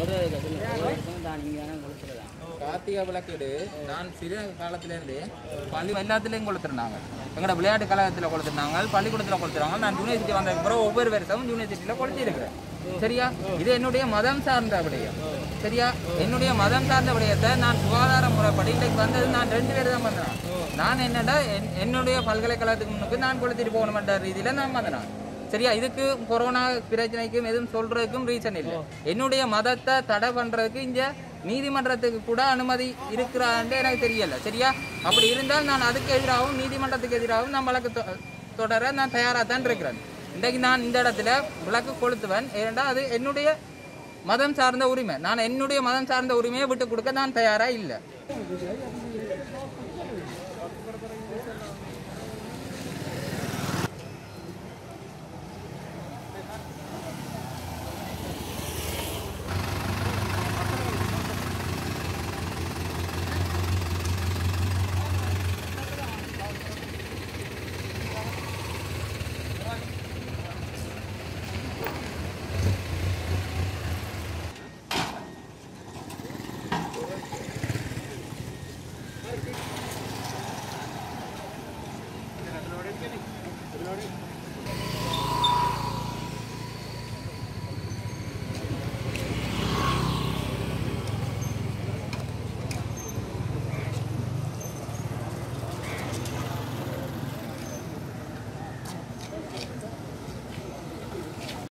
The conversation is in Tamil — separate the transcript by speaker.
Speaker 1: கார்த்திகை விளக்கீடு நான் சிறு காலத்திலேருந்து பள்ளி எல்லாத்துலேயும் கொளுத்துருந்தாங்க எங்களோட விளையாட்டு கழகத்தில் கொளுத்துருந்தாங்க பள்ளிக்கூடத்தில் கொளுத்துறாங்க நான் யூனிவர்சிட்டி வந்த அப்புறம் ஒவ்வொரு வருஷமும் யூனிவர்சிட்டியில் கொளுத்தி இருக்கிறேன் சரியா இது என்னுடைய மதம் சார்ந்த விடயம் சரியா என்னுடைய மதம் சார்ந்த விடயத்தை நான் சுகாதார முறைப்படி இன்றைக்கு வந்தது நான் ரெண்டு பேர் தான் வந்தேன் நான் என்னடா என்- என்னுடைய பல்கலைக்கழகத்துக்கு முன்னுக்கு நான் கொளுத்திட்டு போகணுமென்ற ரீதியில் நான் வந்தேன் சரியா இதுக்கு கொரோனா பிரச்சனைக்கும் எதுவும் சொல்றதுக்கும் ரீசன் இல்லை என்னுடைய மதத்தை தடை பண்றதுக்கு இங்க நீதிமன்றத்துக்கு கூட அனுமதி இருக்கிறான்னு எனக்கு தெரியல சரியா அப்படி இருந்தால் நான் அதுக்கு எதிராகவும் நீதிமன்றத்துக்கு எதிராகவும் நான் வழக்கு தொ- தொடர நான் தயாராக தான் இருக்கிறேன் இன்றைக்கு நான் இந்த இடத்துல விளக்கு கொளுத்துவேன் ஏனென்றால் அது என்னுடைய மதம் சார்ந்த உரிமை நான் என்னுடைய மதம் சார்ந்த உரிமையை விட்டு கொடுக்க நான் தயாரா இல்லை